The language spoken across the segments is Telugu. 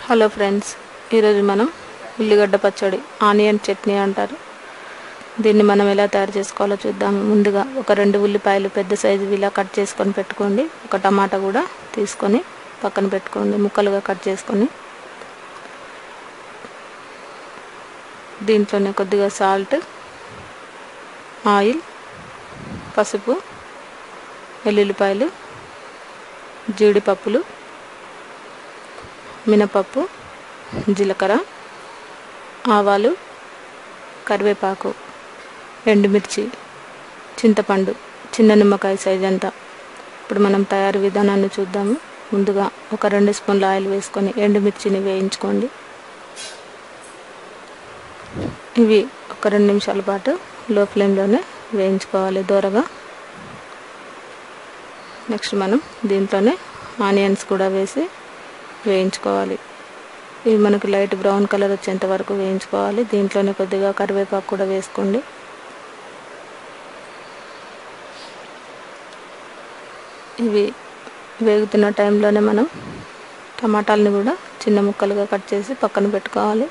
హలో ఫ్రెండ్స్ ఈరోజు మనం ఉల్లిగడ్డ పచ్చడి ఆనియన్ చట్నీ అంటారు దీన్ని మనం ఎలా తయారు చేసుకోవాలో చూద్దాము ముందుగా ఒక రెండు ఉల్లిపాయలు పెద్ద సైజు ఇలా కట్ చేసుకొని పెట్టుకోండి ఒక టమాటా కూడా తీసుకొని పక్కన పెట్టుకోండి ముక్కలుగా కట్ చేసుకొని దీంట్లోనే కొద్దిగా సాల్ట్ ఆయిల్ పసుపు వెల్లుల్లిపాయలు జీడిపప్పులు మినపప్పు జీలకర్ర ఆవాలు కరివేపాకు ఎండుమిర్చి చింతపండు చిన్న నిమ్మకాయ సైజ్ అంతా ఇప్పుడు మనం తయారు విధానాన్ని చూద్దాము ముందుగా ఒక రెండు స్పూన్ల ఆయిల్ వేసుకొని ఎండుమిర్చిని వేయించుకోండి ఇవి ఒక రెండు నిమిషాల పాటు లో ఫ్లేమ్లోనే వేయించుకోవాలి దూరగా నెక్స్ట్ మనం దీంట్లోనే ఆనియన్స్ కూడా వేసి వేయించుకోవాలి ఇవి మనకు లైట్ బ్రౌన్ కలర్ వచ్చేంత వరకు వేయించుకోవాలి దీంట్లోనే కొద్దిగా కరివేపాకు కూడా వేసుకోండి ఇవి వేగుతున్న టైంలోనే మనం టమాటాలని కూడా చిన్న ముక్కలుగా కట్ చేసి పక్కన పెట్టుకోవాలి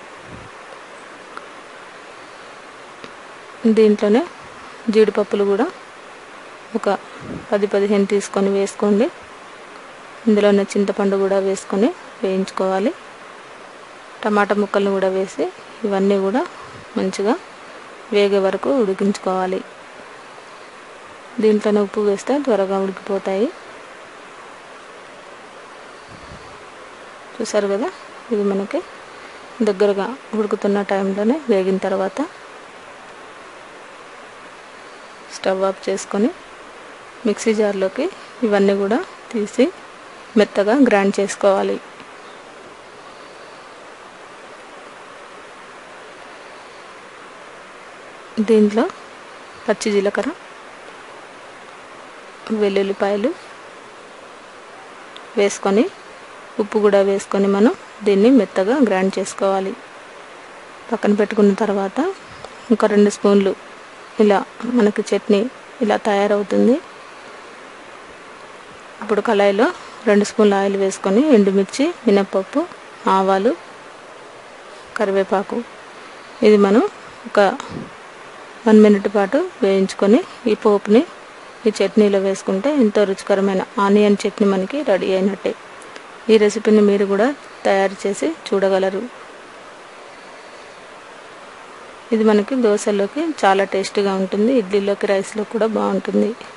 దీంట్లోనే జీడిపప్పులు కూడా ఒక పది పదిహేను తీసుకొని వేసుకోండి ఇందులోనే చింతపండు కూడా వేసుకొని వేయించుకోవాలి టమాటా ముక్కలను కూడా వేసి ఇవన్నీ కూడా మంచిగా వేగే వరకు ఉడికించుకోవాలి దీంట్లోనే ఉప్పు వేస్తే త్వరగా ఉడికిపోతాయి చూసారు కదా ఇది మనకి దగ్గరగా ఉడుకుతున్న టైంలోనే వేగిన తర్వాత స్టవ్ ఆఫ్ చేసుకొని మిక్సీ జార్లోకి ఇవన్నీ కూడా తీసి మెత్తగా గ్రైండ్ చేసుకోవాలి దీంట్లో పచ్చి జీలకర్ర వెల్లుల్లిపాయలు వేసుకొని ఉప్పు కూడా వేసుకొని మనం దీన్ని మెత్తగా గ్రైండ్ చేసుకోవాలి పక్కన పెట్టుకున్న తర్వాత ఒక రెండు స్పూన్లు ఇలా మనకి చట్నీ ఇలా తయారవుతుంది ఇప్పుడు కళాయిలో రెండు స్పూన్ల ఆయిల్ వేసుకొని ఎండుమిర్చి మినప్పప్పు ఆవాలు కరివేపాకు ఇది మనం ఒక వన్ మినిట్ పాటు వేయించుకొని ఈ పోపుని ఈ చట్నీలో వేసుకుంటే ఎంతో రుచికరమైన ఆనియన్ చట్నీ మనకి రెడీ అయినట్టే ఈ రెసిపీని మీరు కూడా తయారు చేసి చూడగలరు ఇది మనకి దోశలోకి చాలా టేస్టీగా ఉంటుంది ఇడ్లీలోకి రైస్లో కూడా బాగుంటుంది